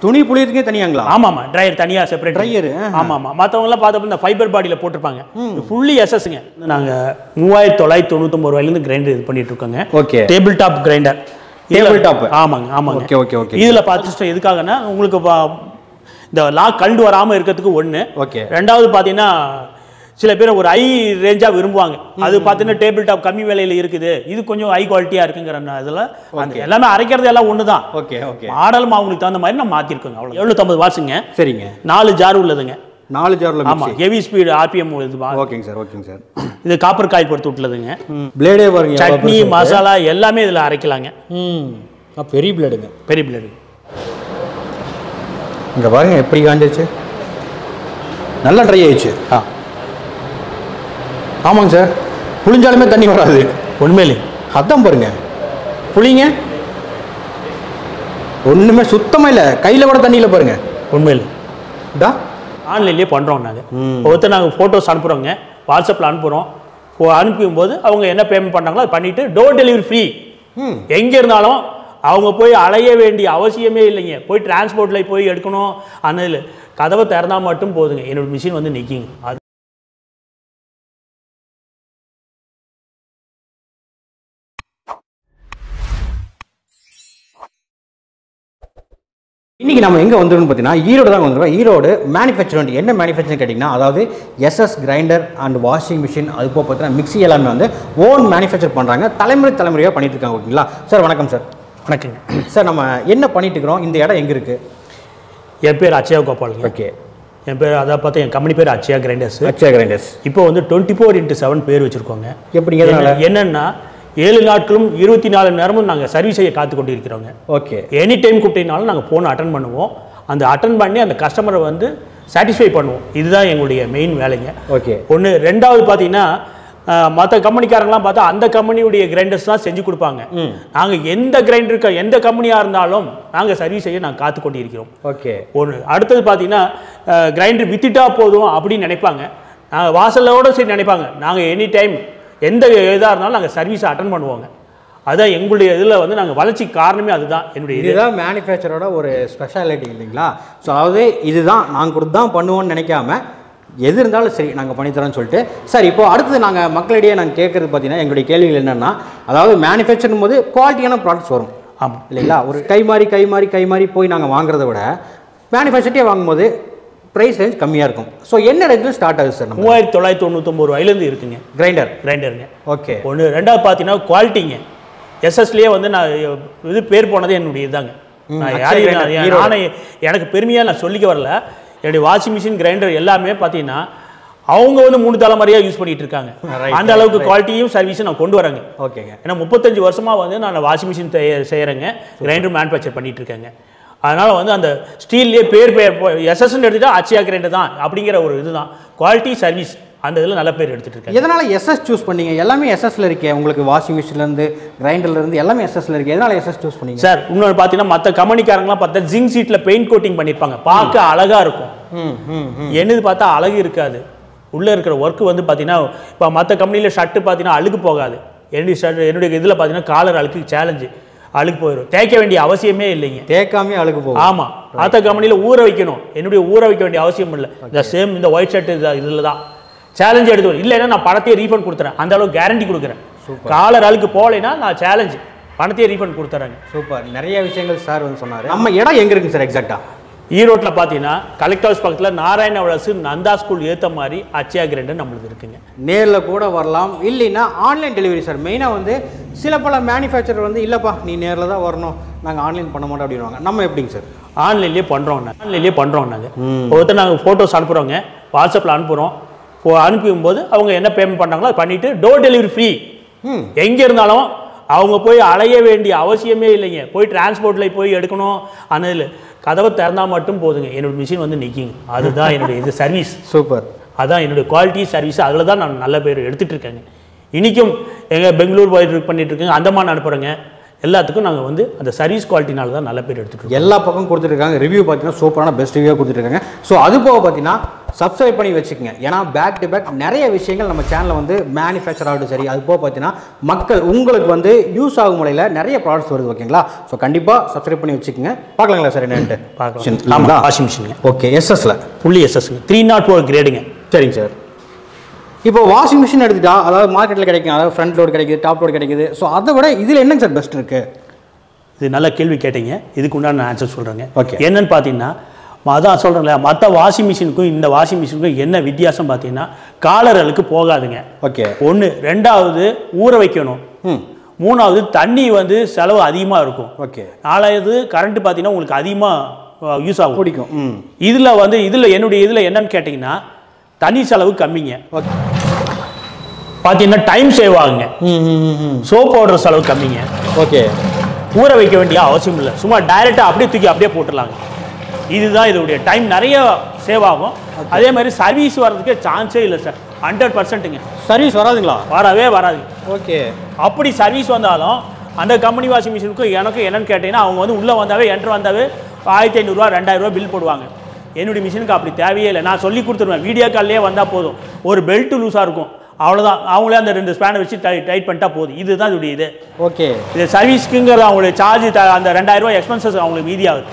துணி புளியதுக்கே தனியாங்களா ஆமாம் ஆமாம் ட்ரையர் தனியாக செப்பரேட் Dryer, ஆமாம் ஆமாம் மற்றவங்களாம் பார்த்தப்ப இந்த ஃபைபர் பாடியில் போட்டிருப்பாங்க ஃபுல்லி எஸ்எஸ்ங்க நாங்கள் மூவாயிரத்தி தொள்ளாயிரத்தி தொண்ணூத்தொம்பது ரூபாயிலேருந்து கிரைண்டர் இது பண்ணிட்டு இருக்கோங்க okay table top grinder Table top. ஆமாங்க ஆமாங்க ஓகே ஓகே ஓகே இதில் பார்த்துட்டு எதுக்காகன்னா உங்களுக்கு வா- இந்த லாக் கண்டு வராமல் இருக்கிறதுக்கு ஒன்று ஓகே ரெண்டாவது பார்த்தீங்கன்னா சில பேர் ஒரு ஹை ரேஞ்சாக விரும்புவாங்க அது பார்த்தீங்கன்னா டேபிள் டாப் கம்மி விலையில் இருக்குது இது கொஞ்சம் ஹை குவாலிட்டியாக இருக்குங்கிற இதில் அந்த எல்லாமே அரைக்கிறது எல்லாம் ஒன்று தான் ஓகே ஓகே மாடலும் அவங்களுக்கு தகுந்த மாதிரி நம்ம மாற்றிருக்கோங்க அவ்வளோ எழுநூத்தம்பது வாட்ஸுங்க சரிங்க நாலு ஜார் உள்ளதுங்க நாலு ஜாரில் ஆமாம் ஹெவி ஸ்பீடு ஆர்பிஎம் இது வா- ஓகேங்க சார் ஓகேங்க சார் இது காப்பர் காய் பொறுத்து விட்டுலதுங்க பிளேடே பாருங்க எவ்வளவு சட்னி பெருசு. மசாலா எல்லாமே இதில் அரைக்கலாங்க ம் ஆ, பெரிய பிளேடுங்க பெரிய பிளேடு இங்கே பாருங்க எப்படி காஞ்சிச்சு நல்லா ட்ரை ஆயிடுச்சு ஆ ஆமாங்க சார் புளிஞ்சாலுமே தண்ணி வராது உண்மையிலே அதான் பாருங்க புளிங்க ஒன்றுமே சுத்தமாக இல்லை கையில் கூட தண்ணியில் பாருங்க உண்மையிலே டா ஆன்லைன்லேயே பண்ணுறோம் நாங்கள் ஒருத்தர் நாங்கள் ஃபோட்டோஸ் அனுப்புகிறோங்க வாட்ஸ்அப்பில் அனுப்புகிறோம் அனுப்பும் போது அவங்க என்ன பேமெண்ட் பண்ணாங்களோ அதை பண்ணிவிட்டு டோர் டெலிவரி ஃப்ரீ ம் எங்கே இருந்தாலும் அவங்க போய் அலைய வேண்டிய அவசியமே இல்லைங்க போய் டிரான்ஸ்போர்ட்டில் போய் எடுக்கணும் அந்த இதில் கதவை திறந்தா மட்டும் போதுங்க என்னோட மிஷின் வந்து நிற்கிங்க அது இன்னைக்கு நம்ம எங்கே வந்துருக்கோம்னு பார்த்தீங்கன்னா ஈரோடு தான் வந்துருக்கோம் ஈரோடு மேனுஃபேக்சர் என்ன மேனுஃபேக்சரிங் கேட்டிங்கன்னா அதாவது SS grinder and washing machine அது போக பார்த்தீங்கன்னா மிக்ஸி எல்லாமே வந்து ஓன் மேனுஃபேக்சர் பண்ணுறாங்க தலைமுறை தலைமுறையாக பண்ணிட்டு இருக்காங்க ஓகேங்களா சார் வணக்கம் சார் வணக்கங்க சார் நம்ம என்ன பண்ணிட்டு இருக்கிறோம் இந்த இடம் எங்கே இருக்குது என் பேர் அச்சயா கோபாலுங்க ஓகே என் பேர் அதை பார்த்தா என் கம்பெனி பேர் அச்சயா கிரைண்டர்ஸ் அச்சா கிரைண்டர்ஸ் இப்போ வந்து டுவெண்ட்டி ஃபோர் இன்ட்டு செவன் பேர் வச்சுருக்கோங்க எப்படிங்க எதனால என்னன்னா ஏழு நாட்களும் இருபத்தி நாலு நேரமும் நாங்கள் சர்வீஸ் செய்ய காத்து கொண்டு இருக்கிறோங்க ஓகே எனி டைம் கூப்பிட்டீங்கனாலும் நாங்கள் ஃபோனை அட்டன் பண்ணுவோம் அந்த அட்டன் பண்ணி அந்த கஸ்டமரை வந்து சாட்டிஸ்ஃபை பண்ணுவோம் இதுதான் எங்களுடைய மெயின் வேலைங்க ஓகே ஒன்று ரெண்டாவது பார்த்தீங்கன்னா மற்ற கம்பெனிக்காரங்களாம் பார்த்தா அந்த கம்பெனியுடைய கிரைண்டர்ஸ் தான் செஞ்சு கொடுப்பாங்க நாங்கள் எந்த கிரைண்டருக்கு எந்த கம்பெனியாக இருந்தாலும் நாங்கள் சர்வீஸ் செய்ய நாங்கள் காத்து கொண்டு இருக்கிறோம் ஓகே ஒன்று அடுத்தது பார்த்தீங்கன்னா கிரைண்டர் வித்துட்டா போதும் அப்படின்னு நினைப்பாங்க நாங்கள் வாசலோட சரி நினைப்பாங்க நாங்கள் எனி டைம் எந்த இதாக இருந்தாலும் நாங்கள் சர்வீஸை அட்டன் பண்ணுவோங்க அதுதான் எங்களுடைய இதில் வந்து நாங்கள் வளர்ச்சி காரணமே அதுதான் என்னுடைய இது இதுதான் மேனுஃபேக்சரோட ஒரு ஸ்பெஷாலிட்டி இல்லைங்களா ஸோ அதாவது இதுதான் நாங்கள் கொடுத்து தான் பண்ணுவோம்னு நினைக்காம எது இருந்தாலும் சரி நாங்கள் பண்ணித்தரோம்னு சொல்லிட்டு சார் இப்போ அடுத்தது நாங்கள் மக்களிடையே நாங்கள் கேட்குறது பார்த்தீங்கன்னா எங்களுடைய கேள்விகள் என்னென்னா அதாவது மேனுஃபேக்சரிங் போது குவாலிட்டியான ப்ராடக்ட்ஸ் வரும் ஆமாம் இல்லைங்களா ஒரு கை மாறி கை மாறி கை மாறி போய் நாங்கள் வாங்குறத விட மேனுஃபேக்சர்ட்டே வாங்கும்போது ப்ரைஸ் ரேஞ்ச் கம்மியாக இருக்கும் ஸோ என்ன ரேஞ்சில் ஸ்டார்ட் ஆகுது சார் நம்ம மூவாயிரத்தி தொள்ளாயிரத்தி தொண்ணூத்தொம்பது ரூபாயிலேருந்து இருக்குங்க கிரைண்டர் கிரைண்டருங்க ஓகே ஒன்று ரெண்டாவது பார்த்தீங்கன்னா குவாலிட்டிங்க எஸ்எஸ்லேயே வந்து நான் இது பேர் போனது என்னுடைய இதுதாங்க நான் அக்ஷய் யாரையும் grinder, நான் ஈரோடு. நானே எனக்கு பெருமையாக நான் சொல்லிக்க வரல என்னுடைய வாஷிங் மிஷின் கிரைண்டர் எல்லாமே பார்த்தீங்கன்னா அவங்க வந்து மூணு தலைமுறையாக யூஸ் பண்ணிட்டு இருக்காங்க Right, அந்த அளவுக்கு குவாலிட்டியும் சர்வீஸும் நான் கொண்டு வரேங்க ஓகேங்க ஏன்னா முப்பத்தஞ்சு வருஷமாக வந்து நான் வாஷிங் மிஷின் செய்கிறேங்க கிரைண்டர் மேனுஃபேக்சர் பண்ணிட்டு இருக்கேங்க அதனால் வந்து அந்த ஸ்டீல்லே பேர் பேர் எஸ்எஸ்ன்னு எடுத்துட்டா அச்சியா கிரைண்டர் தான் அப்படிங்கிற ஒரு இதுதான் குவாலிட்டி சர்வீஸ் அந்த இதில் நல்ல பேர் எடுத்துட்டு இருக்கேன் எதனால் எஸ்எஸ் சூஸ் பண்ணீங்க எல்லாமே எஸ்எஸ்ல இருக்கே உங்களுக்கு வாஷிங் மிஷின்லேருந்து கிரைண்டர்லேருந்து எல்லாமே எஸ்எஸ்ல இருக்கு எதனால் எஸ்எஸ் சூஸ் பண்ணீங்க சார் இன்னொன்று பார்த்தீங்கன்னா மற்ற கம்பெனிக்காரங்களாம் பார்த்தா ஜிங்க் சீட்டில் பெயிண்ட் கோட்டிங் பண்ணியிருப்பாங்க பார்க்க அழகா இருக்கும் ம் ம் ம் என்னது பார்த்தா அழகு இருக்காது உள்ளே இருக்கிற ஒர்க் வந்து பார்த்தீங்கன்னா இப்போ மற்ற கம்பெனியில் ஷர்ட்டு பார்த்தீங்கன்னா அழுக்கு போகாது என்னுடைய ஷர்ட் என்னுடைய இதில் பார்த்தீங்கன்னா காலர் அழுக்கு சேலஞ்சு அழுக்கு போயிடும் தேய்க்க வேண்டிய அவசியமே இல்லைங்க தேக்காமே அழுகு போகும் ஆமாம் மற்ற கம்பெனியில் ஊற வைக்கணும் என்னுடைய ஊற வைக்க வேண்டிய அவசியம் இல்லை இந்த சேம் இந்த ஒயிட் ஷர்ட் இதில் தான் சேலஞ்சு எடுத்து வரும். இல்லைன்னா நான் பணத்தையே ரீஃபண்ட் கொடுத்துறேன் அந்த அளவுக்கு கேரண்டி கொடுக்குறேன் காலர் அழுக்கு போகலைன்னா நான் சேலஞ்சு பணத்தையே ரீஃபண்ட் கொடுத்துறேங்க சூப்பர் நிறைய விஷயங்கள் சார் வந்து சொன்னார் நம்ம இடம் எங்கே இருக்குங்க சார் எக்ஸாக்டா ஈரோட்டில் பார்த்தீங்கன்னா கலெக்டர் ஹவுஸ் பக்கத்தில் நாராயண விலாசு நந்தா ஸ்கூல் ஏற்ற மாதிரி அச்சயா கிரைண்டர் நம்மளுக்கு இருக்குங்க நேரில் கூட வரலாம் இல்லைன்னா ஆன்லைன் டெலிவரி சார் மெயினாக வந்து சில பல மேனுஃபேக்சரர் வந்து இல்லைப்பா நீ நேரில் தான் வரணும் நாங்கள் ஆன்லைன் பண்ண மாட்டோம் அப்படின்வாங்க நம்ம எப்படிங்க சார் ஆன்லைன்லேயே பண்ணுறோம் நாங்கள் ஆன்லைன்லேயே பண்ணுறோம் நாங்கள் ஒருத்தர் நாங்கள் ஃபோட்டோஸ் அனுப்புகிறோங்க வாட்ஸ்அப்பில் அனுப்புகிறோம் அனுப்பும் போது அவங்க என்ன பேமெண்ட் பண்ணாங்களோ அதை பண்ணிவிட்டு டோர் டெலிவரி ஃப்ரீ ம் எங்கே இருந்தாலும் அவங்க போய் அலைய வேண்டிய அவசியமே இல்லைங்க போய் டிரான்ஸ்போர்ட்டில் போய் எடுக்கணும் அந்த இதில் கதவை திறந்தா மட்டும் போதுங்க என்னோட மிஷின் வந்து நிற்கிங்க அதுதான் என்னுடைய இது சர்வீஸ் சூப்பர் அதான் என்னுடைய குவாலிட்டி சர்வீஸ் அதில் தான் நான் நல்ல பேர் எடுத்துகிட்டு இருக்கேங்க இன்றைக்கும் எங்கள் பெங்களூர் போய் பண்ணிட்டு இருக்கேங்க அந்தமான் அனுப்புகிறேங்க எல்லாத்துக்கும் நாங்கள் வந்து அந்த சர்வீஸ் குவாலிட்டினால தான் நல்ல பேர் எடுத்துகிட்டு இருக்கோம் எல்லா பக்கம் கொடுத்துருக்காங்க ரிவ்யூ பார்த்தீங்கன்னா சூப்பரான பெஸ்ட் ரிவ்யூ கொடுத்துருக்காங்க ஸோ அது போக பார்த்தீங்கன்னா சப்ஸ்கிரைப் பண்ணி வச்சுக்கோங்க ஏன்னா பேக் டு பேக் நிறைய விஷயங்கள் நம்ம சேனலில் வந்து மேனுஃபேக்சர் ஆகட்டும் சரி அது போக பார்த்தீங்கன்னா மக்கள் உங்களுக்கு வந்து யூஸ் ஆகும் முறையில் நிறைய ப்ராடக்ட்ஸ் வருது ஓகேங்களா ஸோ கண்டிப்பாக சப்ஸ்கிரைப் பண்ணி வச்சுக்கோங்க பார்க்கலாங்களா சார் என்னன்ட்டு பார்க்கலாம் ஆமாம் வாஷிங் மிஷினுங்க ஓகே எஸ்எஸ்ல புள்ளி எஸ்எஸ்ங்க த்ரீ நாட் ஃபோர் கிரேடுங்க சரிங்க சார் இப்போ வாஷிங் மிஷின் எடுத்துட்டா அதாவது மார்க்கெட்டில் கிடைக்கும் அதாவது ஃப்ரண்ட் லோடு கிடைக்குது டாப் லோடு கிடைக்குது ஸோ அதை விட இதில் என்னங்க சார் பெஸ்ட் இருக்கு இது நல்ல கேள்வி கேட்டீங்க இதுக்கு உண்டான நான் ஆன்சர் சொல்கிறேங்க Okay. என்னன்னு பார்த்தீங்கன்னா ம- அதான் சொல்கிறேன்ல மற்ற வாஷிங் மிஷினுக்கும் இந்த வாஷிங் மிஷினுக்கும் என்ன வித்தியாசம் பார்த்தீங்கன்னா காலர்களுக்கு போகாதுங்க ஓகே ஒன்று ரெண்டாவது ஊற வைக்கணும் ம் மூணாவது தண்ணி வந்து செலவு அதிகமாக இருக்கும் ஓகே நாலாவது கரண்ட் பார்த்தீங்கன்னா உங்களுக்கு அதிகமாக யூஸ் ஆகும் பிடிக்கும் ம் இதில் வந்து இதில் என்னுடைய இதில் என்னன்னு கேட்டிங்கன்னா தண்ணி செலவு கம்மிங்க ஓகே பார்த்தீங்கன்னா டைம் சேவ் ஆகுங்க ம் ம் ம் சோப் பவுடர் செலவு கம்மிங்க ஓகே ஊற வைக்க வேண்டிய அவசியம் இல்லை சும்மா டைரெக்டாக அப்படியே தூக்கி அப்படியே போட்டுடலாங்க இதுதான் இதோடைய டைம் நிறைய சேவ் ஆகும் அதே மாதிரி சர்வீஸ் வர்றதுக்கு சான்ஸே இல்லை சார் ஹண்ட்ரட் பர்சன்ட்டுங்க சர்வீஸ் வராதுங்களா வரவே வராது ஓகே அப்படி சர்வீஸ் வந்தாலும் அந்த கம்பெனி வாஷிங் மிஷினுக்கும் எனக்கும் என்னன்னு கேட்டிங்கன்னா அவங்க வந்து உள்ளே வந்தாவே என்ட்ரு வந்தாவே ஆயிரத்தி ஐநூறுரூவா ரெண்டாயிரரூவா பில் போடுவாங்க என்னுடைய மிஷினுக்கு அப்படி தேவையே இல்லை நான் சொல்லி கொடுத்துருவேன் வீடியோ கால்லே வந்தால் போதும் ஒரு பெல்ட் லூஸாக இருக்கும் அவ்வளோதான் அவங்களே அந்த ரெண்டு ஸ்பேனை வச்சு டை டைட் பண்ணிட்டா போதும் இதுதான் இதோடைய இது ஓகே இது சர்வீஸ்க்குங்கிறது அவங்களுடைய சார்ஜ் அந்த ரெண்டாயிரம் ரூபாய் எக்ஸ்பென்சஸ் அவங்களுக்கு மீதியாகுது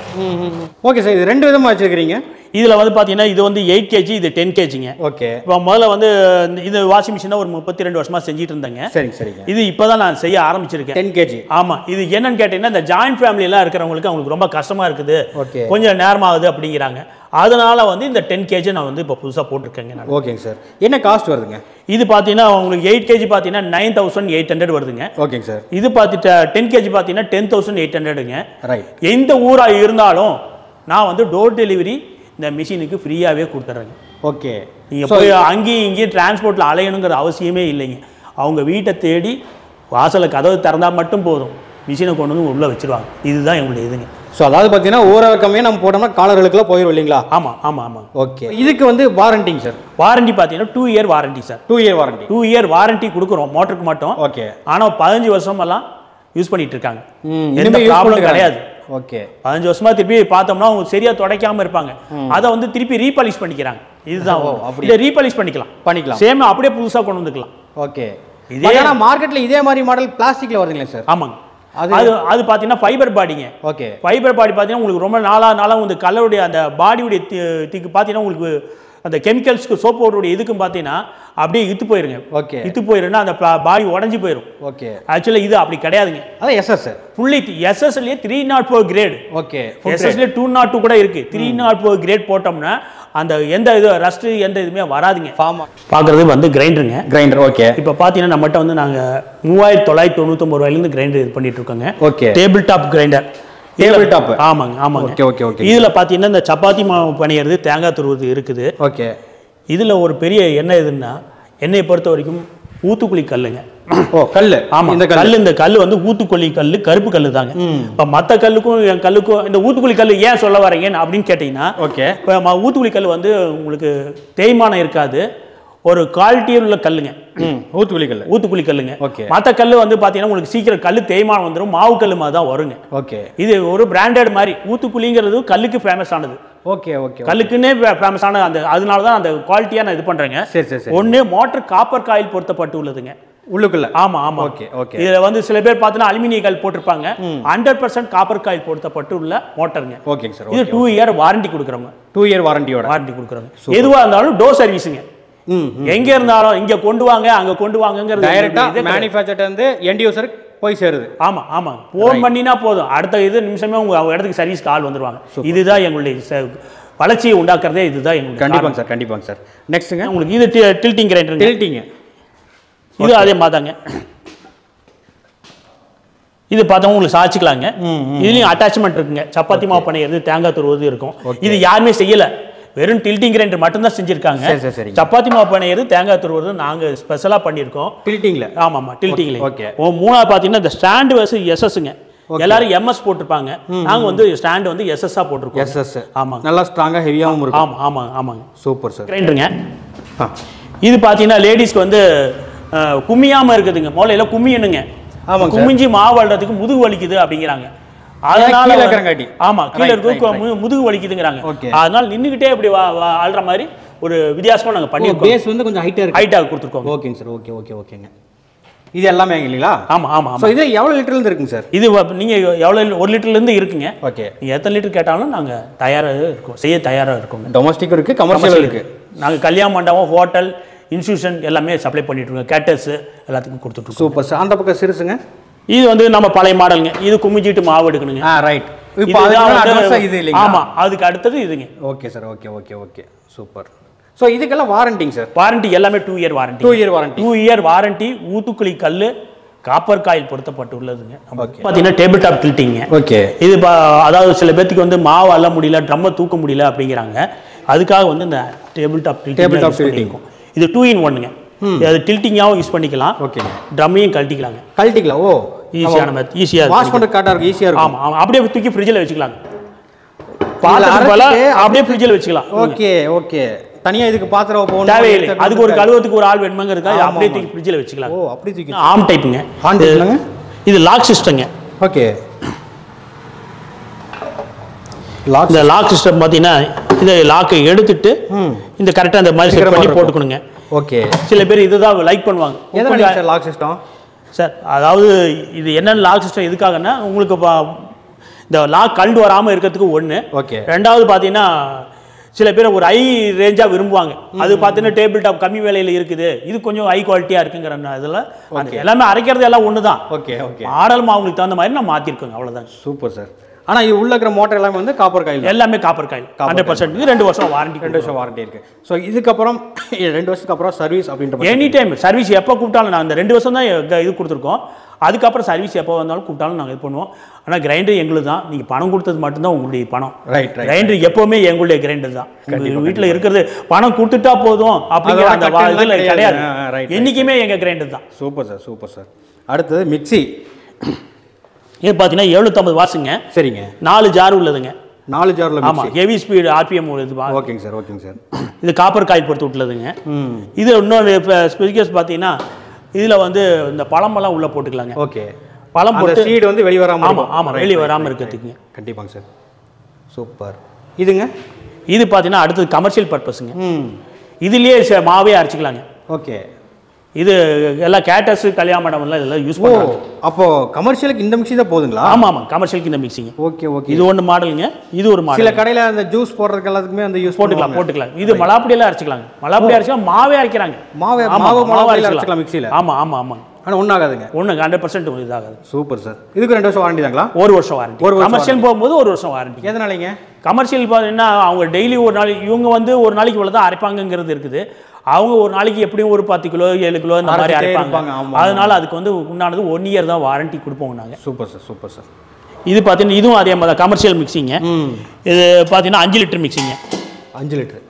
ஓகே சார் இது ரெண்டு விதமாக வச்சுருக்கிறீங்க இதில் வந்து பார்த்தீங்கன்னா இது வந்து எயிட் கேஜி இது டென் கேஜிங்க ஓகே இப்போ முதல்ல வந்து இந்த- இது வாஷிங் மிஷினை ஒரு முப்பத்தி ரெண்டு வருஷமாக செஞ்சுட்டு இருந்தேங்க சரிங்க சரிங்க இது இப்போ தான் நான் செய்ய ஆரம்பிச்சிருக்கேன் டென் கேஜி ஆமாம் இது என்னன்னு கேட்டிங்கன்னா இந்த ஜாயிண்ட் ஃபேமிலியெல்லாம் இருக்கிறவங்களுக்கு அவங்களுக்கு ரொம்ப கஷ்டமாக இருக்குது ஓகே கொஞ்சம் நேரமாகுது அப்படிங்கிறாங்க அதனால வந்து இந்த டென் கேஜி நான் வந்து இப்போ புதுசாக போட்டிருக்கேங்க நான் ஓகேங்க சார் என்ன காஸ்ட் வருதுங்க இது பார்த்தீங்கன்னா உங்களுக்கு எயிட் கேஜி பார்த்தீங்கன்னா நைன் தௌசண்ட் எயிட் ஹண்ட்ரட் வருதுங்க ஓகேங்க சார் இது பார்த்துட்டு டென் கேஜி பார்த்தீங்கன்னா டென் தௌசண்ட் எயிட் ஹண்ட்ரடுங்க ரைட் எந்த ஊராக இருந்தாலும் நான் வந்து டோர் டெலிவரி இந்த மிஷினுக்கு ஃப்ரீயாகவே கொடுத்துட்றேங்க ஓகே நீங்கள் போய் அங்கேயும் இங்கேயும் டிரான்ஸ்போர்ட்டில் அலையணுங்கிற அவசியமே இல்லைங்க அவங்க வீட்டை தேடி வாசலை கதவு திறந்தால் மட்டும் போதும் மிஷினை கொண்டு வந்து உள்ளே வச்சிருவாங்க இதுதான் எங்களுடைய இதுங்க ஸோ அதாவது பார்த்தீங்கன்னா ஊற கம்மியாக நம்ம போட்டோம்னா காலர்களுக்குலாம் போயிடும் இல்லைங்களா ஆமாம் ஆமாம் ஆமாம் ஓகே இதுக்கு வந்து வாரண்டிங்க சார் வாரண்டி பார்த்தீங்கன்னா two year warranty sir two year warranty two year warranty கொடுக்குறோம் மோட்டருக்கு மட்டும் ஓகே ஆனால் பதினஞ்சு வருஷமெல்லாம் யூஸ் பண்ணிட்டு இருக்காங்க ம் எந்த இனிமே யூஸ் ப்ராப்ளம் பண்ணுறாங்க கிடையாது ஓகே பதினஞ்சு வருஷமா திருப்பி பார்த்தோம்னா அவங்க சரியா துடைக்காம இருப்பாங்க அதை வந்து திருப்பி ரீபாலிஷ் பண்ணிக்கிறாங்க இதுதான் ஓ, ஒண்ணு. அப்படி. இதை ரீபாலிஷ் பண்ணிக்கலாம் பண்ணிக்கலாம் சேம் அப்படியே புதுசா கொண்டு வந்துக்கலாம் ஓகே இதே- இதே ஆனால் மார்க்கெட்டில் இதே மாதிரி மாடல் பிளாஸ்டிக்கில் வருதுங்களே சார் ஆமாங்க அது- அது அது பார்த்தீங்கன்னா ஃபைபர் பாடிங்க ஓகே ஃபைபர் பாடி பார்த்தீங்கன்னா உங்களுக்கு ரொம்ப நாளாக நாளாக இந்த கலருடைய அந்த பாடியுடைய திக்கு பார்த்தீங்கன்னா உங்களுக்கு அந்த கெமிக்கல்ஸ்க்கு சோப் பவுடருடைய இதுக்கும் பார்த்தீங்கன்னா அப்படியே இத்து போயிருங்க ஓகே இத்து போயிருன்னா அந்த பாடி உடஞ்சி போயிடும் ஓகே ஆக்சுவலாக இது அப்படி கிடையாதுங்க அதான் எஸ்எஸ் புள்ளி எஸ்எஸ்லேயே three nought four grade okay எஸ்எஸ்ல டூ நாட் டூ கூட இருக்கு த்ரீ நாட் ஃபோர் கிரேட் போட்டோம்னா அந்த எந்த இது ரஸ்ட் எந்த இதுவுமே வராதுங்க ஃபார்மா பார்க்குறது வந்து கிரைண்டருங்க கிரைண்டர் ஓகே இப்போ பார்த்தீங்கன்னா நம்மகிட்ட வந்து நாங்கள் மூவாயிரத்தி தொள்ளாயிரத்தி தொண்ணூத்தொம்பது ரூபாயிலேருந்து கிரைண்டர் இது பண்ணிட்டு இருக்கோங்க okay table top grinder Table top. ஆமாங்க ஆமாங்க ஓகே ஓகே ஓகே இதில் பார்த்தீங்கன்னா இந்த சப்பாத்தி மாவு பணியறது தேங்காய் துருவது இருக்குது ஓகே இதில் ஒரு பெரிய என்ன இதுன்னா என்னை பொறுத்த வரைக்கும் ஊத்துக்குழி கல்லுங்க ஓ கல் ஆமா இந்த இந்த கல் கல் இந்த கல் வந்து ஊத்துக்குழி கல் கருப்பு கல் தாங்க ம். இப்போ மற்ற கல்லுக்கும் என் கல்லுக்கும் இந்த ஊத்துக்குழி கல் ஏன் சொல்ல வரீங்க அப்படின்னு கேட்டிங்கன்னா ஓகே இப்போ ம- ஊத்துக்குழி கல் வந்து உங்களுக்கு தேய்மானம் இருக்காது ஒரு குவாலிட்டியில் உள்ள கல்லுங்க ம் ஊத்துக்குழி கல் ஊத்துக்குழி கல்லுங்க ஓகே மற்ற கல் வந்து பார்த்தீங்கன்னா உங்களுக்கு சீக்கிரம் கல் தேய்மானம் வந்துடும் மாவு கல் மாதிரி தான் வருங்க ஓகே இது ஒரு பிராண்டட் மாதிரி ஊத்துக்குழிங்கிறது கல்லுக்கு ஃபேமஸ் ஆனது ஓகே ஓகே கல்லுக்குன்னே ஃபேமஸ் ஆன அந்த அதனால தான் அந்த குவாலிட்டியாக நான் இது பண்ணுறேங்க சரி சரி சரி ஒன்று மோட்டர் காப்பர் காயில் பொருத்தப்பட்டு உள்ளதுங்க உள்ளுக்குள்ள ஆமா ஆமா ஓகே ஓகே இதுல வந்து சில பேர் பார்த்தீங்கன்னா அலுமினிய காயில் போட்டிருப்பாங்க ஹண்ட்ரட் பர்சன்ட் காப்பர் காயில் பொருத்தப்பட்டு உள்ள மோட்டருங்க ஓகேங்க சார் இது டூ இயர் வாரண்டி கொடுக்குறோங்க டூ இயர் வாரண்டியோட வாரண்டி கொடுக்குறாங்க எதுவா இருந்தாலும் டோ சர்வீஸுங்க ம் எங்க இருந்தாலும் இங்க கொண்டு வாங்க அங்க கொண்டு வாங்கங்கிறது டைரக்டா இதே கிடையாது. மேனுஃபேக்சர்ட் வந்து எண்ட் யூசருக்கு போய் சேருது ஆமா ஆமா ஃபோன் பண்ணினா போதும் அடுத்த இது நிமிஷமே உங்க அவங்க இடத்துக்கு சர்வீஸ் கால் வந்துருவாங்க இதுதான் எங்களுடைய ச- வளர்ச்சியை உண்டாக்குறதே இதுதான் எங்களுடைய கண்டிப்பாங்க சார் கண்டிப்பாங்க சார் நெக்ஸ்ட்டுங்க காரணம். உங்களுக்கு இது டில்ட்டிங் கிரைண்டருங்க டில்ட்டிங்க இது அதே மாதாங்க இது பார்த்தா உங்களுக்கு சாய்ச்சிக்கலாங்க இதுலயும் அட்டாச்மெண்ட் இருக்குங்க சப்பாத்தி மாவு பண்ணிடுறது தேங்காய் துருவது இருக்கும் இது யாருமே செய்யல வெறும் டில்ட்டிங் கிரைண்டர் மட்டும்தான் செஞ்சிருக்காங்க சரி சரி சரிங்க சப்பாத்தி மாவு பண்ணிடுறது தேங்காய் துருவது நாங்க ஸ்பெஷலா பண்ணியிருக்கோம் டில்ட்டிங்கில் ஆமா ஆமா டில்ட்டிங்ல Okay. ஓ மூணாவது பார்த்தீங்கன்னா இந்த ஸ்டாண்டு வசு எஸ்எஸ்ங்க எல்லாரும் எம்எஸ் போட்டிருப்பாங்க நாங்க வந்து ஸ்டாண்டு வந்து எஸ்எஸ்ஸா போட்டிருக்கோம் எஸ்எஸ் ஆமாங்க நல்லா ஸ்ட்ராங்காக ஹெவியாகவும் இருக்கும் ஆமா ஆமா ஆமாங்க சூப்பர் சார் கிரைண்டருங்க ஆ இது பார்த்தீங்கன்னா லேடிஸ்க்கு வந்து அஹ், கும்மியாம இருக்குதுங்க முதல்ல கும்மியணுங்க ஆமாங்க சார். குமிஞ்சி மாவு அள்ளுறதுக்கு முதுகு வலிக்குது அப்படிங்கிறாங்க அதனால கீழே வந்து- இருக்கிறங்காட்டி. ஆமா கீழே Right, இருக்கும் right, மு- முதுகு வலிக்குதுங்கிறாங்க Okay. அதனால நின்னுகிட்டே இப்படி வா- வா- அள்ளுற மாதிரி ஒரு வித்தியாசமாக நாங்கள் பண்ணியிருக்கோம் பேஸ் வந்து கொஞ்சம் ஹைட்டாக இருக்கு ஹைட்டாக கொடுத்துருக்கோம் ஓகேங்க சார் ஓகே ஓகே ஓகேங்க இது எல்லாமே இல்லைங்களா ஆமாம் ஆமாம் ஸோ இது எவ்வளோ லிட்டர்லேருந்து இருக்குங்க சார் இது வ- நீங்க எவ்வளோ ஒரு லிட்டர்லேருந்து இருக்குங்க ஓகே நீங்கள் எத்தனை லிட்டர் கேட்டாலும் நாங்கள் தயாராக இருக்கோம் செய்ய தயாராக இருக்கோங்க டொமஸ்டிக் இருக்கு கமர்ஷியல் இருக்கு நாங்கள் கல்யாண மண்டபம் ஹோட்டல் இன்ஸ்டியூஷன் எல்லாமே சப்ளை பண்ணிட்டு இருக்கோம் கேட்டர்ஸ் எல்லாத்துக்கும் கொடுத்துட்ருக்கோம் சூப்பர் சார் அந்த பக்கம் சிறுசுங்க இது வந்து நம்ம பழைய மாடலுங்க இது குமிஞ்சிட்டு மாவு எடுக்கணுங்க ஆ ரைட் இப்போ இதுதான் அதுக்கு வந்து- அட்வான்ஸாக இது இல்லைங்களா ஆமா அதுக்கு அடுத்தது இதுங்க okay sir okay okay okay super so இதுக்கெல்லாம் வாரண்டிங்க சார் வாரண்டி எல்லாமே two year warranty two year warranty two year warranty ஊத்துக்குழி கல் காப்பர் காயில் பொருத்தப்பட்டுள்ளதுங்க Okay. பார்த்தீங்கன்னா டேபிள் டாப் கில்ட்டிங்க ஓகே இது பா- அதாவது சில பேர்த்துக்கு வந்து மாவு அள்ள முடியல ட்ரம்மை தூக்க முடியல அப்படிங்கிறாங்க அதுக்காக வந்து இந்த table top Table top tilting. இது டூ இன் ஒன்னுங்க அது டில்ட்டிங்காகவும் யூஸ் பண்ணிக்கலாம் ஓகேங்க ட்ரம்மையும் கழட்டிக்கலாங்க கழட்டிக்கலாம் ஓ ஈஸியான மெத் ஈஸியாக வாஷ் பண்ணுறது கரெக்டாக இருக்கும் ஈஸியாக இருக்கும் ஆமா ஆமா அப்படியே தூக்கி ஃப்ரிட்ஜில் வச்சுக்கலாங்க பாத்திரத்துக்கு பதிலா அரைச்சிட்டு அப்படியே ஃப்ரிட்ஜில் வச்சுக்கலாம் ஓகே ஓகே தனியா இதுக்கு பாத்திரம் போகணும் தேவையில்லை எடுத்து அதுக்கு ஒரு எடுத்து- கழுவத்துக்கு ஒரு ஆள் வேணுமங்கிறதுக்காக ஆமா, அப்படியே ஆமா. தூக்கி ஃப்ரிட்ஜில் வச்சுக்கலாம் ஓ அப்படி தூக்கி ஆம் டைப்புங்க ஆன் டைப்லங்க இது லாக் சிஸ்டங்க ஓகே லாக் இந்த லாக் சிஸ்டம் பார்த்தீங்கன்னா இந்த லாக்கை எடுத்துட்டு ம் இந்த கரெக்டாக அந்த மாதிரி செட் சீக்கிரமா பண்ணி இருக்கும். போட்டுக்கணுங்க ஓகே சில பேர் இதுதான் லைக் பண்ணுவாங்க எதனால சார் லாக் சிஸ்டம் சார் அதாவது இது என்னென்ன லாக் சிஸ்டம் எதுக்காகன்னா உங்களுக்கு பா- இந்த லாக் கண்டு வராமல் இருக்கிறதுக்கு ஒன்று ஓகே ரெண்டாவது பார்த்தீங்கன்னா சில பேர் ஒரு ஹை ரேஞ்சாக விரும்புவாங்க அது பார்த்தீங்கன்னா டேபிள் டாப் கம்மி விலையில் இருக்குது இது கொஞ்சம் ஹை குவாலிட்டியாக இருக்குங்கிற இதில் அது எல்லாமே அரைக்கிறது எல்லாம் ஒன்று தான் ஓகே ஓகே மாடல் அவங்களுக்கு தகுந்த மாதிரி நான் மாற்றிருக்கோங்க அவ்வளோதான் சூப்பர் சார் ஆனா இது உள்ள இருக்கிற மோட்டர் எல்லாமே வந்து காப்பர் காயில் எல்லாமே காப்பர் காயில் ஹண்ட்ரட் பர்சன்ட் இது ரெண்டு வருஷம் வாரண்டி ரெண்டு வருஷம் வாரண்டி இருக்கு ஸோ இதுக்கப்புறம் ரெண்டு வருஷத்துக்கு அப்புறம் சர்வீஸ் அப்படின்ற மாதிரி எனி டைம் சர்வீஸ் எப்போ கூப்பிட்டாலும் நான் இந்த ரெண்டு வருஷம் தான் எங்க- இது கொடுத்துருக்கோம் அதுக்கப்புறம் சர்வீஸ் எப்போ வந்தாலும் கூப்பிட்டாலும் நாங்கள் இது பண்ணுவோம் ஆனால் கிரைண்டர் எங்களுக்கு தான் நீங்கள் பணம் கொடுத்தது மட்டும்தான் உங்களுடைய பணம் ரைட் ரைட் கிரைண்டர் எப்பவுமே எங்களுடைய கிரைண்டர் தான் உங்க வீட்டில் இருக்கிறது பணம் கொடுத்துட்டா போதும் அப்படிங்கிற அதோட அந்த வா- கட்டணம்லாம் இதுல கிடையாது. கிடையாது ஆ, ஆ, right, right. என்றைக்குமே எங்கள் கிரைண்டர் தான் சூப்பர் சார் சூப்பர் சார் அடுத்தது மிக்ஸி இது பார்த்தீங்கன்னா எழுநூத்தம்பது வாட்ஸுங்க சரிங்க நாலு ஜார் உள்ளதுங்க நாலு ஜார்ல ஆமாம் மிக்ஸி ஹெவி ஸ்பீடு ஆர்பிஎம் இது பா- ஓகேங்க சார் ஓகேங்க சார் இது காப்பர் காயில் பொறுத்து விட்டுலதுங்க ம் இது இன்னொரு ஸ்பெசிஃபிகேஷன் பார்த்தீங்கன்னா இதில் வந்து இந்த பழமெல்லாம் உள்ளே போட்டுக்கலாங்க ஓகே பழம் அந்த போட்டு சீடு வந்து வெளிய வராம ஆமாம் இருக்கும். ஆமாம் Right, வெளியே right, வராமல் right, இருக்கிறதுக்குங்க right. கண்டிப்பாங்க சார் சூப்பர் இதுங்க இது பார்த்தீங்கன்னா அடுத்தது கமர்ஷியல் பர்பஸுங்க ம் இதுலேயே ச- மாவே அரைச்சிக்கலாங்க ஓகே இது எல்லாம் கேட்டர்ஸ் கல்யாண மண்டபம்லாம் இதெல்லாம் யூஸ் ஓ பண்ணுறாங்க அப்போ கமர்ஷியலுக்கு இந்த மிக்ஸி தான் போதுங்களா ஆமாம் ஆமாம் கமர்ஷியலுக்கு இந்த மிக்சிங்க ஓகே ஓகே இது ஒன்று மாடலுங்க இது ஒரு மாடல் சில கடையில அந்த ஜூஸ் போடுறதுக்கு எல்லாத்துக்குமே அந்த யூஸ் போட்டுக்கலாம் போட்டுக்கலாம் இது மலாப்படியெல்லாம் அரைச்சிக்கலாங்க மலாப்படி அரைச்சிக்கலாம் மாவே அரைக்கிறாங்க மாவு ஆமா, மாவு மாவு மாவு அரைச்சிக்கலாம். அரைச்சிக்கலாம் மிக்ஸியில் ஆமாம் ஆமாம் ஆமாம் ஆனா ஒன்றாகாதுங்க ஒன்று ஹண்ட்ரட் பர்சன்ட் இதாகாது சூப்பர் சார் இதுக்கு ரெண்டு வருஷம் வாரண்டி தாங்களா ஒரு வருஷம் வாரண்டி ஒரு வருஷம் கமர்ஷியல் போகும்போது ஒரு வருஷம் வாரண்டி எதனாலங்க கமர்ஷியல் பார்த்தீங்கன்னா அவங்க டெய்லி ஒரு நாள் இவங்க வந்து ஒரு நாளைக்கு இவ்வளோ தான் அரைப்பாங்கங்கிறது இருக்குது அவங்க ஒரு நாளைக்கு எப்படியும் ஒரு பத்து கிலோ ஏழு கிலோ இந்த மாதிரி அரைச்சிட்டே அரைப்பாங்க இருப்பாங்க, ஆமா, அதனால அதுக்கு வந்து உண்டானது ஒன் இயர் தான் வாரண்டி கொடுப்போம் நாங்கள் சூப்பர் சார் சூப்பர் சார் இது பார்த்தீங்கன்னா இதுவும் அதே மாதிரி தான் கமர்ஷியல் மிக்சிங்க ம் இது பார்த்தீங்கன்னா அஞ்சு லிட்டர் மிக்சிங்க அஞ்சு லிட்டர்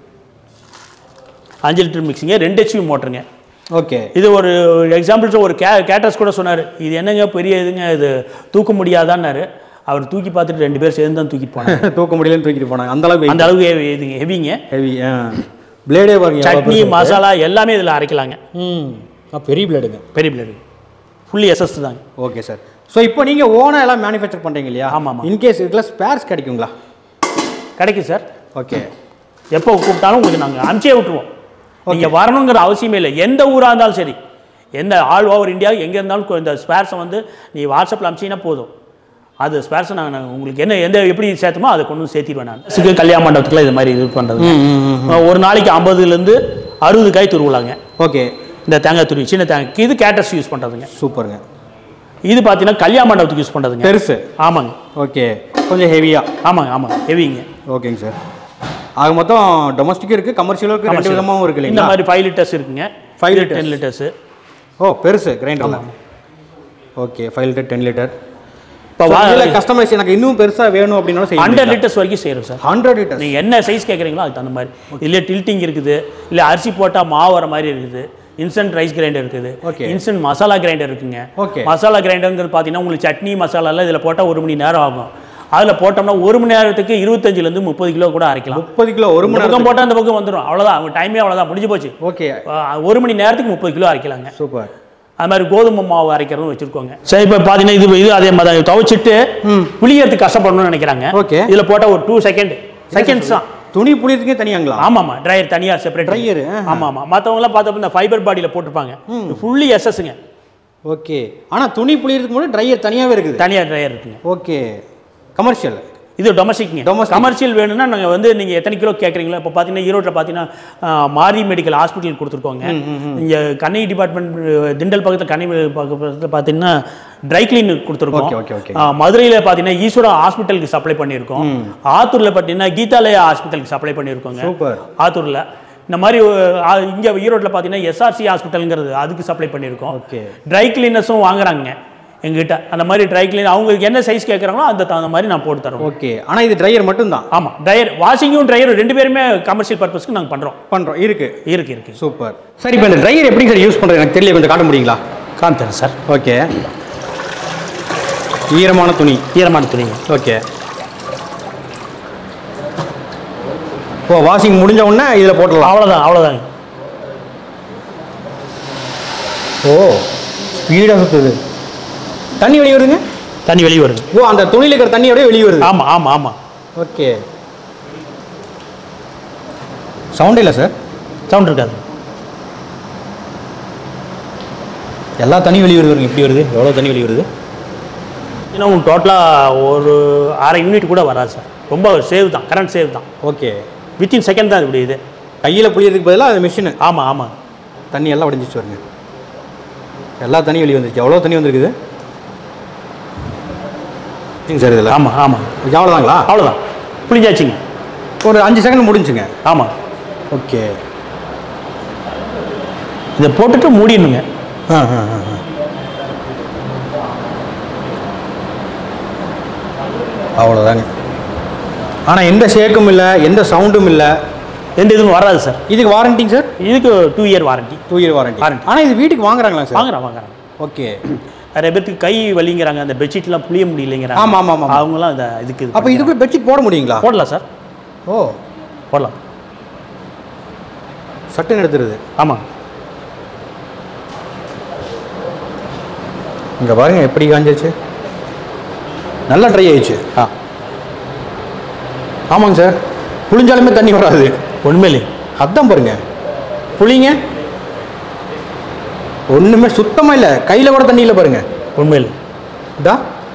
அஞ்சு லிட்டர் மிக்சிங்க ரெண்டு ஹெச்பி மோட்டருங்க ஓகே இது ஒரு எக்ஸாம்பிள்ஸ் ஒரு கே கேட்டர்ஸ் கூட சொன்னார் இது என்னங்க பெரிய இதுங்க இது தூக்க முடியாதான்னாரு அவர் தூக்கி பார்த்துட்டு ரெண்டு பேர் சேர்ந்து தான் தூக்கிட்டு போனாங்க தூக்க முடியலன்னு தூக்கிட்டு போனாங்க அந்த அளவுக்கு அந்த அளவுக்கு heavy- இதுங்க ஹெவிங்க ஹெவி பிளேடே பாருங்க எவ்வளவு சட்னி பெருசு. மசாலா எல்லாமே இதில் அரைக்கலாங்க ம் ஆ, பெரிய பிளேடுங்க பெரிய பிளேடு ஃபுல்லி எஸ்எஸ் தாங்க ஓகே சார் ஸோ இப்போ நீங்க ஓனா எல்லாம் மேனுஃபேக்சர் பண்றீங்க இல்லையா ஆமா, ஆமா. இன்கேஸ் இதுல ஸ்பேர்ஸ் கிடைக்குங்களா கிடைக்கும் சார் ஓகே எப்போ கூப்பிட்டாலும் உங்களுக்கு நாங்கள் அனுப்பிச்சே விட்டுருவோம் நீங்கள் வரணுங்கிற அவசியமே இல்லை எந்த ஊராக இருந்தாலும் சரி எந்த ஆல் ஓவர் இந்தியா எங்கே இருந்தாலும் கொ- இந்த ஸ்பேர்ஸை வந்து நீ வாட்ஸ்அப்பில் அனுப்பிச்சிங்கன்னா போதும் அது ஸ்பேர்ஸை நாங்கள் உங்களுக்கு என்ன எந்த எப்படி சேர்த்துமோ அதை கொண்டு வந்து சேர்த்திடுவேன் நான் சிக்கு கல்யாண மண்டபத்துக்குலாம் இது மாதிரி இது பண்ணுறது ஒரு நாளைக்கு ஐம்பதுலேருந்து அறுபது காய் துருவலாங்க ஓகே இந்த தேங்காய் துருவி சின்ன தேங்காய் இது கேட்டர்ஸ் யூஸ் பண்ணுறதுங்க சூப்பருங்க இது பார்த்தீங்கன்னா கல்யாண மண்டபத்துக்கு யூஸ் பண்ணுறதுங்க பெருசு ஆமாங்க ஓகே கொஞ்சம் ஹெவியா ஆமாங்க ஆமாங்க ஹெவிங்க ஓகேங்க சார் ஆக மொத்தம் டொமஸ்டிக்கும் இருக்கு கமர்ஷியலும் இருக்கு ரெண்டு விதமாவும் இருக்கு இந்த இல்லைங்களா மாதிரி ஃபைவ் லிட்டர்ஸ் இருக்குங்க Five five liters. Ten litres ஓ பெருசு கிரைண்டர்ல okay five litre ten litre இப்போ வா கஸ்டமைஸ் எனக்கு இன்னும் பெருசா வேணும் அப்படின்னாலும் செய்ய ஹண்ட்ரட் லிட்டர்ஸ் வரைக்கும் செய்கிறோம் சார் ஹண்ட்ரட் லிட்டர் நீங்கள் என்ன சைஸ் கேட்குறீங்களோ அதுக்கு தகுந்த மாதிரி இல்லையா டில்ட்டிங் இருக்குது இல்லை அரிசி போட்டால் மாவு வர மாதிரி இருக்குது இன்ஸ்டன்ட் ரைஸ் கிரைண்டர் இருக்குது Okay. இன்ஸ்டன்ட் மசாலா கிரைண்டர் இருக்குங்க Okay. மசாலா கிரைண்டருங்கிறது பார்த்தீங்கன்னா உங்களுக்கு சட்னி மசாலாலாம் இதில் போட்டால் ஒரு மணி நேரம் ஆகும் அதில் போட்டோம்னா ஒரு மணி நேரத்துக்கு இருபத்தஞ்சிலேருந்து முப்பது கிலோ கூட அரைக்கலாம் முப்பது கிலோ ஒரு இந்த மணி பக்கம் நேரம் போட்டால் அந்த பக்கம் வந்துடும் அவ்வளோதான் அவங்க டைமே அவ்வளோதான் முடிஞ்சு போச்சு ஓகே அஹ் ஒரு மணி நேரத்துக்கு முப்பது கிலோ அரைக்கலாங்க சூப்பர் அது மாதிரி கோதுமை மாவு அரைக்கிறதும் வச்சிருக்கோங்க சரி இப்போ பார்த்தீங்கன்னா இது இது அதே மாதிரி தான் துவைச்சிட்டு புளியறதுக்கு கஷ்டப்படணும்னு நினைக்கிறாங்க Okay. இதில் போட்டால் ஒரு டூ செகண்ட் செகண்ட்ஸ் தான் துணி புளியறதுக்கே தனியாங்களா ஆமாம் ஆமாம் ட்ரையர் தனியாக செப்பரேட் Dryer, ஆ. ஆமாம் ஆமாம் மற்றவங்களாம் பார்த்தப்ப இந்த ஃபைபர் பாடியில் போட்டிருப்பாங்க ஃபுல்லி எஸ்எஸ்ங்க ஓகே ஆனா துணி புளியறதுக்கு முன்னாடி ட்ரையர் தனியாவே இருக்குது தனியாக ட்ரையர் இருக்குங்க ஓகே கமர்ஷியல் இது டொமஸ்டிக்ங்க Domestic. கமர்ஷியல் வேணும்னா நாங்கள் வந்து நீங்கள் எத்தனை கிலோ கேட்குறீங்களோ இப்போ பார்த்தீங்கன்னா ஈரோட்டில் பார்த்தீங்கன்னா ஆ, மாரி மெடிக்கல் ஹாஸ்பிட்டல் கொடுத்துருக்கோங்க இங்கே கண்ணை டிபார்ட்மெண்ட் திண்டல் பக்கத்தில் கண்ணை பக்கத்தில் பார்த்தீங்கன்னா ட்ரை கிளீன் கொடுத்துருக்கோம் Okay, okay, okay. ஆ, மதுரையில் பார்த்தீங்கன்னா ஈஸ்வரா ஹாஸ்பிட்டலுக்கு சப்ளை பண்ணியிருக்கோம் ஆத்தூரில் பார்த்தீங்கன்னா கீதாலயா ஹாஸ்பிட்டலுக்கு சப்ளை பண்ணியிருக்கோங்க சூப்பர் ஆத்தூரில் இந்த மாதிரி இங்கே ஈரோட்டில் பார்த்தீங்கன்னா எஸ்ஆர்சி ஹாஸ்பிட்டலுங்கிறது அதுக்கு சப்ளை பண்ணியிருக்கோம் ஓகே ட்ரை கிளீனர்ஸும் வாங்குறாங்க எங்கிட்ட அந்த மாதிரி ட்ரை கிளீன் அவங்களுக்கு என்ன சைஸ் கேட்குறாங்களோ அந்த தகுந்த மாதிரி நான் போட்டு தரோம் ஓகே ஆனா இது ட்ரையர் மட்டும்தான் ஆமாம் ட்ரையர் வாஷிங்கும் ட்ரையரும் ரெண்டு பேருமே கமர்ஷியல் பர்பஸ்க்கு நாங்கள் பண்ணுறோம் பண்றோம் இருக்கு இருக்கு இருக்கு சூப்பர் சரி இப்போ இந்த ட்ரையர் எப்படி சார் யூஸ் பண்றது எனக்கு தெரியல கொஞ்சம் காட்ட முடியுங்களா காமித்தரேன் சார் ஓகே ஈரமான துணி ஈரமான துணிங்க ஓகே ஓ வாஷிங் முடிஞ்ச உடனே இதில் போட்டுடலாம் அவ்வளோதான் அவ்வளோதாங்க ஓ ஸ்பீடாக சுற்றுது தண்ணி வெளியே வருதுங்க தண்ணி வெளியே வருது ஓ அந்த துணியில் இருக்கிற தண்ணி அப்படியே வெளியே வருது ஆமாம் ஆமாம் ஆமாம் ஓகே சவுண்ட் இல்லை சார் சவுண்ட் இருக்காது எல்லா தண்ணி வெளியே வருது இப்படி வருது எவ்வளோ தண்ணி வெளியே வருது ஏன்னா உங்களுக்கு டோட்டலாக ஒரு அரை யூனிட் கூட வராது சார் ரொம்ப சேவ் தான் கரண்ட் சேவ் தான் ஓகே வித்தின் செகண்ட் தான் இப்படி இது கையில் புளியறதுக்கு பதிலாக அது மிஷினு ஆமாம் ஆமாம் தண்ணி எல்லாம் வடிஞ்சிச்சு வருங்க எல்லா தண்ணியும் வெளியே வந்துருச்சு எவ்வளோ தண்ணி வந்திருக்குது சரிங்க சார் இதில் ஆமாம் ஆமாம் எவ்வளோதாங்களா அவ்வளோதான் புளிஞ்சாச்சுங்க ஒரு அஞ்சு செகண்ட் முடிஞ்சுங்க ஆமாம் ஓகே இதை போட்டுட்டு மூடிடணுங்க ஆ ஆ ஆ ஆ. அவ்வளோதாங்க ஆனால் எந்த ஷேக்கும் இல்லை எந்த சவுண்டும் இல்லை எந்த இதுவும் வராது சார் இதுக்கு வாரண்டிங்க சார் இதுக்கு two year warranty two year warranty Warranty. ஆனால் இது வீட்டுக்கு வாங்குறாங்களா சார் வாங்குறான் வாங்குறாங்க ஓகே நிறைய பேருக்கு கை வலிங்கிறாங்க அந்த பெட்ஷீட்லாம் புளிய முடியலைங்கிறாங்க ஆமா, ஆமா, ஆமா. அவங்களாம் இந்த இதுக்கு இது அப்போ இதுக்குள்ள பெட்ஷீட் போட முடியுங்களா போடலாம் சார் ஓ போடலாம் சட்டுன்னு எடுத்துருது ஆமாம் இங்கே பாருங்க எப்படி காஞ்சிருச்சு நல்லா ட்ரை ஆயிடுச்சு ஆ ஆமாங்க சார் புளிஞ்சாலுமே தண்ணி வராது உண்மையிலே அதான் பாருங்க புளிங்க ஒன்றுமே சுத்தமாக இல்லை கையில் கூட தண்ணி இல்லை பாருங்க உண்மையிலே இதா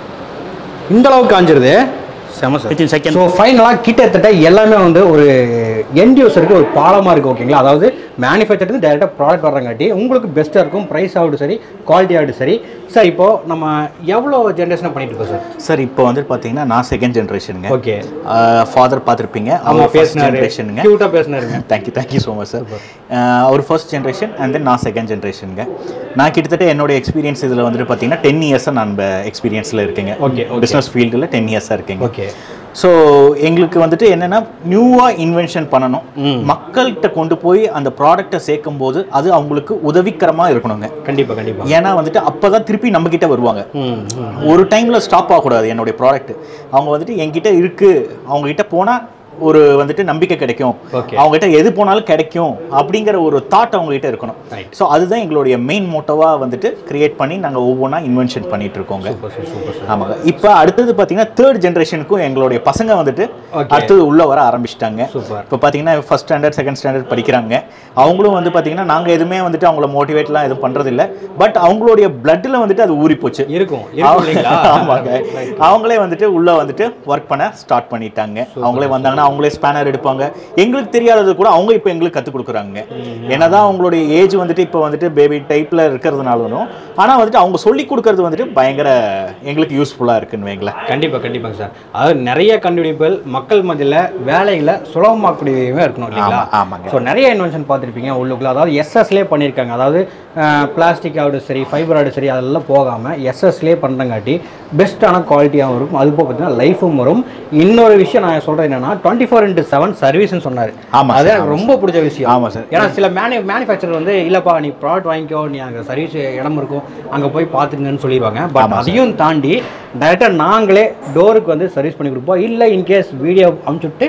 இந்த அளவுக்கு காஞ்சிருது செம சார் Within second. ஸோ ஃபைனலாக கிட்டத்தட்ட எல்லாமே வந்து ஒரு எண்ட் யூசருக்கு ஒரு பாலமாக இருக்குது ஓகேங்களா அதாவது மேனுஃபேக்சர் டேரெக்டாக ப்ராடக்ட் வர்றங்காட்டி உங்களுக்கு பெஸ்ட்டாக இருக்கும் ப்ரைஸ் ஆகட்டும் சரி குவாலிட்டி ஆகட்டும் சரி சார் இப்போது நம்ம எவ்வளோ ஜென்ரேஷனாக பண்ணிட்டு இருக்கோம் சார் சார் இப்போ வந்து பார்த்தீங்கன்னா நான் செகண்ட் ஜென்ரேஷனுங்க ஓகே ஃபாதர் பார்த்துருப்பீங்க ஆமாம் அவர் ஃபர்ஸ்ட் பேசினாரு ஜென்ரேஷனுங்க க்யூட்டாக பேசினாருங்க thank you thank you so much sir அவர் ஃபர்ஸ்ட் ஜென்ரேஷன் அண்ட் தென் நான் செகண்ட் ஜென்ரேஷனுங்க நான் கிட்டத்தட்ட என்னோட எக்ஸ்பீரியன்ஸ் இதில் வந்துட்டு பார்த்தீங்கன்னா டென் இயர்ஸாக நான் எக்ஸ்பீரியன்ஸில் இருக்கேங்க Okay, okay. பிஸ்னஸ் ஃபீல்டில் டென் இயர்ஸாக இருக்கேங்க ஓகே ஸோ எங்களுக்கு வந்துட்டு என்னென்னா நியூவாக இன்வென்ஷன் பண்ணணும் மக்கள்கிட்ட கொண்டு போய் அந்த ப்ராடக்ட்டை சேர்க்கும் போது அது அவங்களுக்கு உதவிகரமாக இருக்கணுங்க கண்டிப்பாக கண்டிப்பாக ஏன்னா வந்துட்டு அப்போ தான் திருப்பி நம்மக்கிட்ட வருவாங்க ம் ம் ஒரு டைமில் ஸ்டாப் ஆகக்கூடாது என்னுடைய ப்ராடக்ட் அவங்க வந்துட்டு என்கிட்ட இருக்கு அவங்க கிட்ட போனால் ஒரு வந்துட்டு நம்பிக்கை கிடைக்கும் Okay. அவங்க கிட்ட எது போனாலும் கிடைக்கும் அப்படிங்கிற ஒரு தாட் அவங்க கிட்ட இருக்கணும் Right. ஸோ அதுதான் எங்களுடைய மெயின் மோட்டோவா வந்துட்டு கிரியேட் பண்ணி நாங்கள் ஒவ்வொன்றா இன்வென்ஷன் பண்ணிட்டு இருக்கோங்க சூப்பர் சார் சூப்பர் சார் ஆமாங்க இப்போ அடுத்தது பார்த்தீங்கன்னா தேர்ட் ஜென்ரேஷனுக்கும் எங்களுடைய பசங்க வந்துட்டு Okay. அடுத்தது உள்ள வர ஆரம்பிச்சிட்டாங்க Super. இப்போ பார்த்தீங்கன்னா ஃபர்ஸ்ட் ஸ்டாண்டர்ட் செகண்ட் ஸ்டாண்டர்ட் படிக்கிறாங்க அவங்களும் வந்து பார்த்தீங்கன்னா நாங்கள் எதுவுமே வந்துட்டு அவங்கள மோட்டிவேட்லாம் எதுவும் பண்ணுறதில்ல பட் அவங்களுடைய பிளட்டில் வந்துட்டு அது ஊறி போச்சு இருக்கும் இருக்கும் இல்லைங்களா ஆமாங்க அவங்களே வந்துட்டு உள்ள வந்துட்டு ஒர்க் பண்ண ஸ்டார்ட் பண்ணிட்டாங்க அவங்களே வந்தாங்கன்னா அவங்களே ஸ்பேனர் எடுப்பாங்க எங்களுக்கு தெரியாதது கூட அவங்க இப்போ எங்களுக்கு கற்றுக் கொடுக்குறாங்க என்னதான் அவங்களுடைய ஏஜ் வந்துட்டு இப்போ வந்துட்டு பேபி டைப்ல இருக்கிறதுனாலும் ஆனால் வந்துட்டு அவங்க சொல்லி கொடுக்கறது வந்துட்டு பயங்கர எங்களுக்கு யூஸ்ஃபுல்லாக இருக்குன்னு வைங்களேன் கண்டிப்பாக கண்டிப்பாங்க சார் அதாவது நிறைய கண்டுபிடிப்புகள் மக்கள் மத்தியில் வேலைகளை சுலபமாக்கக்கூடியவே இருக்கணும் இல்லைங்களா ஆமா, ஆமாங்க. ஸோ நிறைய இன்வென்ஷன் பார்த்துருப்பீங்க உள்ளுக்குள்ள அதாவது எஸ்எஸ்லேயே பண்ணியிருக்காங்க அதாவது பிளாஸ்டிக் ஆகட்டும் சரி ஃபைபர் ஆகட்டும் சரி அதெல்லாம் போகாமல் எஸ்எஸ்லேயே பண்ணுறங்காட்டி பெஸ்ட்டான குவாலிட்டியாகவும் இருக்கும் அது போக பார்த்தீங்கன்னா லைஃபும் வரும் இன்னொரு விஷயம் நான் சொல்கிறேன் என்னன்னா டுவெண்ட்டி ஃபோர் இன்ட்டு செவன் சர்வீஸ்னு சொன்னார் ஆமா அது சார், எனக்கு ஆமா ரொம்ப பிடிச்ச விஷயம் ஆமா சார். ஏன்னா சில மேனு மேனுஃபேக்சர் வந்து இல்லைப்பா நீ ப்ராடக்ட் வாங்கிக்கோ நீ அங்கே சர்வீஸ் இடம் இருக்கும் அங்கே போய் பார்த்துங்கன்னு சொல்லிடுவாங்க பட் அதையும் தாண்டி டைரெக்டாக நாங்களே டோருக்கு வந்து சர்வீஸ் பண்ணி கொடுப்போம் இல்லை இன்கேஸ் வீடியோ அமுச்சுட்டு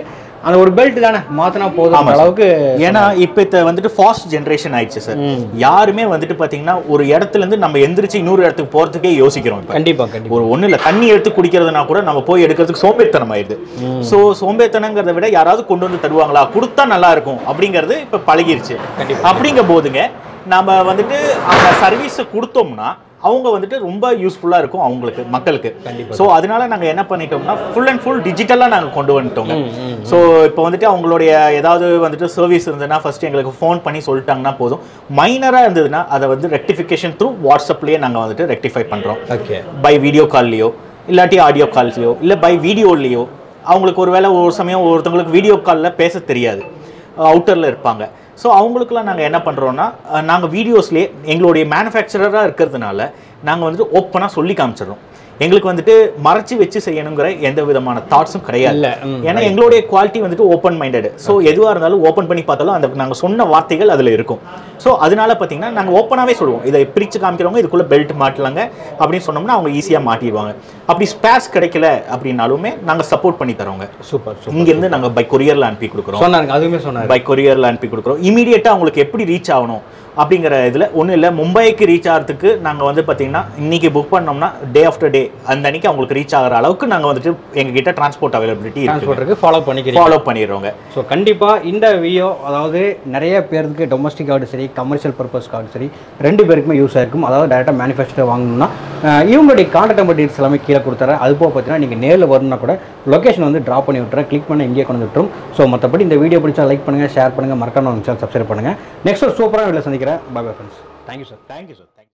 அந்த ஒரு பெல்ட் தானே மாத்தினா போதும் ஆமா சார். அளவுக்கு ஏன்னா இப்போ இத்த வந்துட்டு ஃபாஸ்ட் ஜென்ரேஷன் ஆயிடுச்சு சார் யாருமே வந்துட்டு பாத்தீங்கன்னா ஒரு இடத்துல இருந்து நம்ம எந்திரிச்சு இன்னொரு இடத்துக்கு போறதுக்கே யோசிக்கிறோம் இப்ப. கண்டிப்பா கண்டிப்பா ஒரு ஒண்ணு இல்ல தண்ணி எடுத்து குடிக்கிறதுனா கூட நம்ம போய் எடுக்கிறதுக்கு சோம்பேறித்தனம் ஆயிடுது சோ சோம்பேறித்தனங்கிறத விட யாராவது கொண்டு வந்து தருவாங்களா கொடுத்தா நல்லா இருக்கும் அப்படிங்கிறது இப்ப பழகிருச்சு அப்படிங்க போதுங்க நம்ம வந்துட்டு அந்த சர்வீஸை கொடுத்தோம்னா அவங்க வந்துட்டு ரொம்ப யூஸ்ஃபுல்லா இருக்கும் அவங்களுக்கு மக்களுக்கு ஸோ அதனால நாங்க என்ன பண்ணிட்டோம்னா ஃபுல் அண்ட் ஃபுல் டிஜிட்டலா நாங்க கொண்டு வந்துட்டோங்க ஸோ இப்போ வந்துட்டு அவங்களுடைய ஏதாவது வந்துட்டு சர்வீஸ் இருந்ததுன்னா ஃபர்ஸ்ட் எங்களுக்கு ஃபோன் பண்ணி சொல்லிட்டாங்கன்னா போதும் மைனரா இருந்ததுன்னா அதை வந்து ரெக்டிஃபிகேஷன் த்ரூ வாட்ஸ்அப்லயே நாங்க வந்துட்டு ரெக்டிஃபை பண்றோம் ஓகே பை வீடியோ கால்லையோ இல்லாட்டி ஆடியோ கால்ஸ்லையோ இல்லை பை வீடியோலையோ அவங்களுக்கு ஒரு வேளை ஒரு சமயம் ஒருத்தவங்களுக்கு வீடியோ காலில் பேச தெரியாது அவுட்டரில் இருப்பாங்க ஸோ அவங்களுக்குலாம் நாங்கள் என்ன பண்ணுறோன்னா நாங்கள் வீடியோஸ்லேயே எங்களுடைய மேனுஃபேக்சரராக இருக்கிறதுனால நாங்கள் வந்துட்டு ஓப்பனாக சொல்லி காமிச்சிடுறோம் எங்களுக்கு வந்துட்டு மறைச்சு வச்சு செய்யணுங்கிற எந்த விதமான தாட்ஸும் கிடையாது இல்ல, ம், ஏன்னா எங்களுடைய குவாலிட்டி வந்துட்டு ஓப்பன் மைண்டட் ஸோ எதுவாக இருந்தாலும் ஓப்பன் பண்ணி பார்த்தாலும் அந்த நாங்கள் சொன்ன வார்த்தைகள் அதில் இருக்கும் ஸோ அதனால பார்த்தீங்கன்னா நாங்கள் ஓப்பனாகவே சொல்லுவோம் இதை பிரித்து காமிக்கிறவங்க இதுக்குள்ளே பெல்ட் மாட்டலாங்க அப்படின்னு சொன்னோம்னா அவங்க ஈஸியாக மாட்டிடுவாங்க அப்படி ஸ்பேர்ஸ் கிடைக்கல அப்படின்னாலுமே நாங்கள் சப்போர்ட் பண்ணி தரோங்க சூப்பர் சூப்பர் இங்கேருந்து நாங்கள் பை கொரியரில் அனுப்பி கொடுக்குறோம் சொன்னாருங்க அதுவுமே சொன்னாரு பை கொரியரில் அனுப்பி கொடுக்குறோம் இமீடியட்டாக அவங்களுக்கு எப்படி ரீச் ஆகணும் அப்படிங்கிற இதில் ஒன்றும் இல்லை மும்பைக்கு ரீச் ஆகிறதுக்கு நாங்கள் வந்து பார்த்தீங்கன்னா இன்னைக்கு புக் பண்ணோம்னா டே ஆஃப்டர் டே அந்த அன்னைக்கு அவங்களுக்கு ரீச் ஆகிற அளவுக்கு நாங்கள் வந்துட்டு எங்ககிட்ட டிரான்ஸ்போர்ட் அவைலபிலிட்டி இருக்கு டிரான்ஸ்போர்ட்டருக்கு ஃபாலோ பண்ணிக்கிறீங்க ஃபாலோ பண்ணிடுறோங்க ஸோ கண்டிப்பாக இந்த வீடியோ அதாவது நிறைய பேருக்கு டொமஸ்டிக் ஆகட்டும் சரி கமர்ஷியல் பர்பஸ்க்காகட்டும் சரி ரெண்டு பேருக்குமே யூஸ் ஆயிருக்கும் அதாவது டேரெக்டாக மேனுஃபேக்சர் வாங்கணும்னா அஹ், இவங்களுடைய கான்டாக்ட் மெட்டீரியல்ஸ் எல்லாமே கீழே கொடுத்துறேன் அது போக பார்த்தீங்கன்னா நீங்கள் நேரில் வரணும்னா கூட லொகேஷன் வந்து ட்ராப் பண்ணி விட்டுறேன் கிளிக் பண்ண இங்கேயே கொண்டு வந்து விட்டுரும் ஸோ மற்றபடி இந்த வீடியோ பிடிச்சா லைக் பண்ணுங்கள் ஷேர் பண்ணுங்கள் மறக்காம சேனல் சப்ஸ்கிரைப் பண்ணுங்கள் நெக்ஸ்ட் ஒரு சூப்பரான வீடியோ சந்திக்கிறேன் bye bye friends thank you sir thank you sir thank you